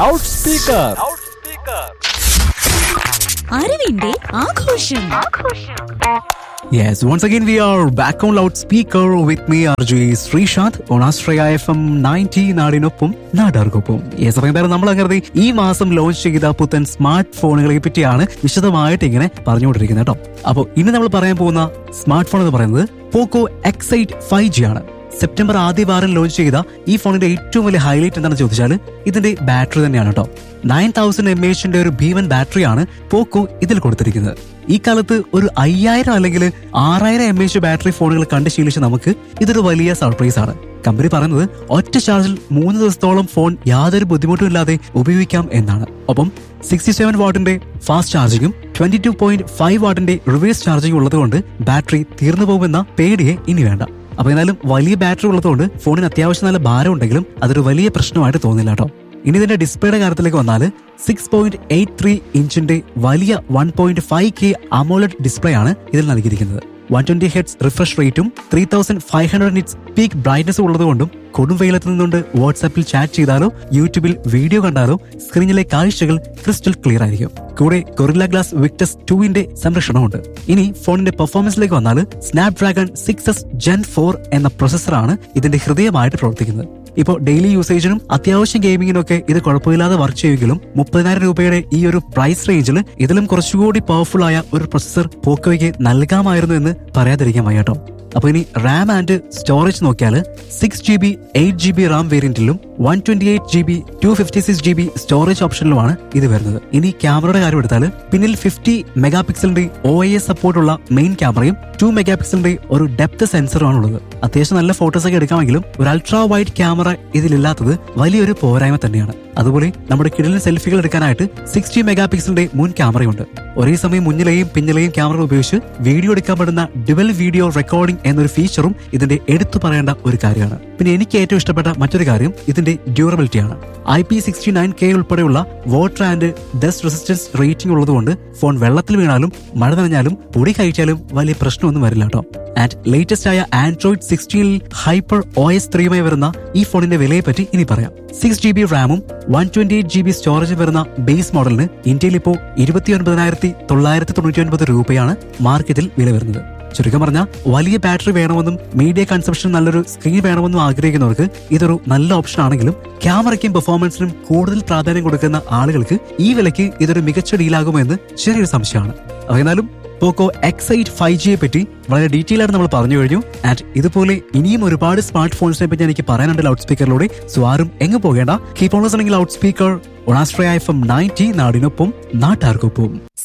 loud speaker അറിവിന്റെ ആഘോഷം Yes, once again we are back on loudspeaker with me RJ Sreesanth on Astraya FM 90 നാടിനൊപ്പം നാടാർക്കൊപ്പം yes അപ്പോൾ എന്തായാലും നമ്മൾ കരുതി ഈ മാസം ലോഞ്ച് ചെയ്ത പുത്തൻ സ്മാർട്ട് ഫോണുകളെ പറ്റിയാണ് വിശദമായിട്ട് ഇങ്ങനെ പറഞ്ഞുകൊണ്ടിരിക്കുന്നത് കേട്ടോ അപ്പോൾ ഇനി നമ്മൾ പറയാൻ പോകുന്ന സ്മാർട്ട് ഫോൺ എന്ന് പറയുന്നത് Poco X eight five G ആണ് സെപ്റ്റംബർ ആദ്യ വാരം ലോഞ്ച് ചെയ്ത ഈ ഫോണിന്റെ ഏറ്റവും വലിയ ഹൈലൈറ്റ് എന്താണെന്ന് ചോദിച്ചാൽ ഇതിന്റെ ബാറ്ററി തന്നെയാണ് കേട്ടോ നയൻ തൗസൻഡ് എം എച്ചിന്റെ ഒരു ഭീമൻ ബാറ്ററിയാണ് പോക്കോ ഇതിൽ കൊടുത്തിരിക്കുന്നത് ഈ കാലത്ത് ഒരു അയ്യായിരം അല്ലെങ്കിൽ ആറായിരം എം എച്ച് ബാറ്ററി ഫോണുകൾ കണ്ട് ശീലിച്ച് നമുക്ക് ഇതൊരു വലിയ സർപ്രൈസ് ആണ് കമ്പനി പറയുന്നത് ഒറ്റ ചാർജിൽ മൂന്ന് ദിവസത്തോളം ഫോൺ യാതൊരു ബുദ്ധിമുട്ടും ഇല്ലാതെ ഉപയോഗിക്കാം എന്നാണ് ഒപ്പം സിക്സ്റ്റി സെവൻ വാട്ടിന്റെ ഫാസ്റ്റ് ചാർജിങ്ങും ട്വന്റി ടു പോയിന്റ് ഫൈവ് വാട്ടിന്റെ റിവേഴ്സ് ചാർജിംഗ് ഉള്ളതുകൊണ്ട് ബാറ്ററി തീർന്നു പോകുമെന്ന പേടിയെ ഇനി വേണ്ട അപ്പൊ എന്നാലും വലിയ ബാറ്ററി ഉള്ളതുകൊണ്ട് ഫോണിന് അത്യാവശ്യം നല്ല ഭാരം ഉണ്ടെങ്കിലും അതൊരു വലിയ പ്രശ്നമായിട്ട് തോന്നില്ല കേട്ടോ ഇനി ഇതിന്റെ ഡിസ്പ്ലേയുടെ കാര്യത്തിലേക്ക് വന്നാൽ സിക്സ് പോയിന്റ് എയ്റ്റ് ത്രീ ഇഞ്ചിന്റെ വലിയ one point five K AMOLED display ആണ് ഇതിൽ നൽകിയിരിക്കുന്നത് വൺ ട്വന്റി ഹെഡ്സ് റിഫ്രഷ് റേറ്റും three thousand five hundred nits peak brightness ഉള്ളതുകൊണ്ടും കൊടും വെയിലത്ത് നിന്നുകൊണ്ട് വാട്സാപ്പിൽ ചാറ്റ് ചെയ്താലോ യൂട്യൂബിൽ വീഡിയോ കണ്ടാലോ സ്ക്രീനിലെ കാഴ്ചകൾ ക്രിസ്റ്റൽ ക്ലിയർ ആയിരിക്കും കൂടെ കൊറില്ല ഗ്ലാസ് വിക്ടസ് ടുവിന്റെ സംരക്ഷണമുണ്ട് ഇനി ഫോണിന്റെ പെർഫോമൻസിലേക്ക് വന്നാൽ Snapdragon six S Gen four എന്ന പ്രൊസസ്സറാണ് ഇതിന്റെ ഹൃദയമായിട്ട് പ്രവർത്തിക്കുന്നത് ഇപ്പോൾ ഡെയിലി യൂസേജിനും അത്യാവശ്യം ഗെയിമിങ്ങിനും ഒക്കെ ഇത് കുഴപ്പമില്ലാതെ വർക്ക് ചെയ്യുമെങ്കിലും മുപ്പതിനായിരം രൂപയുടെ ഈ ഒരു പ്രൈസ് റേഞ്ചിൽ ഇതിലും കുറച്ചുകൂടി പവർഫുൾ ആയ ഒരു പ്രൊസസ്സർ പോക്കോയ്ക്ക് നൽകാമായിരുന്നു എന്ന് പറയാതിരിക്കാൻ വയ്യ കേട്ടോ അപ്പൊ ഇനി റാം ആൻഡ് സ്റ്റോറേജ് നോക്കിയാൽ six G B eight G B RAM വേരിയന്റിലും one twenty eight G B two fifty six G B storage ഓപ്ഷനിലുമാണ് ഇത് വരുന്നത് ഇനി ക്യാമറയുടെ കാര്യം എടുത്താൽ പിന്നിൽ ഫിഫ്റ്റി മെഗാ പിക്സലിന്റെ ഒ ഐ എസ് സപ്പോർട്ടുള്ള മെയിൻ ക്യാമറയും ടു മെഗാ പിക്സലിന്റെ ഒരു ഡെപ്ത് സെൻസറുമാണ് ഉള്ളത് അത്യാവശ്യം നല്ല ഫോട്ടോസ് ഒക്കെ എടുക്കാമെങ്കിലും ഒരു അൾട്രാ വൈഡ് ക്യാമറ ഇതിലില്ലാത്തത് വലിയൊരു പോരായ്മ തന്നെയാണ് അതുപോലെ നമ്മുടെ കിടലിൽ സെൽഫികൾ എടുക്കാനായിട്ട് സിക്സ്റ്റി മെഗാ പിക്സലിന്റെ മുൻ ക്യാമറയുണ്ട് ഒരേ സമയം മുന്നിലെയും പിന്നിലെയും ക്യാമറ ഉപയോഗിച്ച് വീഡിയോ എടുക്കാൻ പറ്റുന്ന ഡുവൽ വീഡിയോ റെക്കോർഡിംഗ് എന്നൊരു ഫീച്ചറും ഇതിന്റെ എടുത്തു പറയേണ്ട ഒരു കാര്യമാണ് പിന്നെ എനിക്ക് ഏറ്റവും ഇഷ്ടപ്പെട്ട മറ്റൊരു കാര്യം ഇതിന്റെ ഡ്യൂറബിലിറ്റി ആണ് I P sixty nine K ഉൾപ്പെടെയുള്ള water and dust resistance rating ഉള്ളതുകൊണ്ട് ഫോൺ വെള്ളത്തിൽ വീണാലും മഴ നനഞ്ഞാലും പൊടി കഴിച്ചാലും വലിയ പ്രശ്നമൊന്നും വരില്ല കേട്ടോ ആൻഡ് ലേറ്റസ്റ്റ് ആയ ആൻഡ്രോയിഡ് സിക്സ്റ്റീനിൽ ഹൈപ്പർ ഒ എസ് ത്രീയുമായി വരുന്ന ഈ ഫോണിന്റെ വിലയെ പറ്റി ഇനി പറയാം സിക്സ് ജി ബി റാമും one twenty eight G B സ്റ്റോറേജും വരുന്ന ബേസ് മോഡലിന് ഇന്ത്യയിൽ ഇപ്പോൾ ഇരുപത്തി ഒൻപതിനായിരത്തി തൊള്ളായിരത്തി തൊണ്ണൂറ്റി ഒൻപത് രൂപയാണ് മാർക്കറ്റിൽ വില വരുന്നത് ചുരുക്കം പറഞ്ഞാൽ വലിയ ബാറ്ററി വേണമെന്നും മീഡിയ കൺസപ്ഷൻ നല്ലൊരു സ്ക്രീൻ വേണമെന്നും ആഗ്രഹിക്കുന്നവർക്ക് ഇതൊരു നല്ല ഓപ്ഷൻ ആണെങ്കിലും ക്യാമറയ്ക്കും പെർഫോമൻസിനും കൂടുതൽ പ്രാധാന്യം കൊടുക്കുന്ന ആളുകൾക്ക് ഈ വിലയ്ക്ക് ഇതൊരു മികച്ച ഡീലാകുമെന്ന് ചെറിയൊരു സംശയമാണ് എന്നാലും പോക്കോ എക്സ് എയ്റ്റ് ഫൈവ് ജിയെ പറ്റി വളരെ ഡീറ്റെയിൽ ആയിട്ട് നമ്മൾ പറഞ്ഞു കഴിഞ്ഞു ആൻഡ് ഇതുപോലെ ഇനിയും ഒരുപാട് സ്മാർട്ട് ഫോൺസിനെ പറ്റി എനിക്ക് പറയാനുണ്ട് ലൗഡ് സ്പീക്കറിലൂടെ സോ ആരും എങ്ങ് പോകേണ്ട keep on listening loud speaker ഒണാസ്ട്രയ എഫ് എം നയൻറ്റി നാടിനൊപ്പം നാട്ടാർക്കൊപ്പം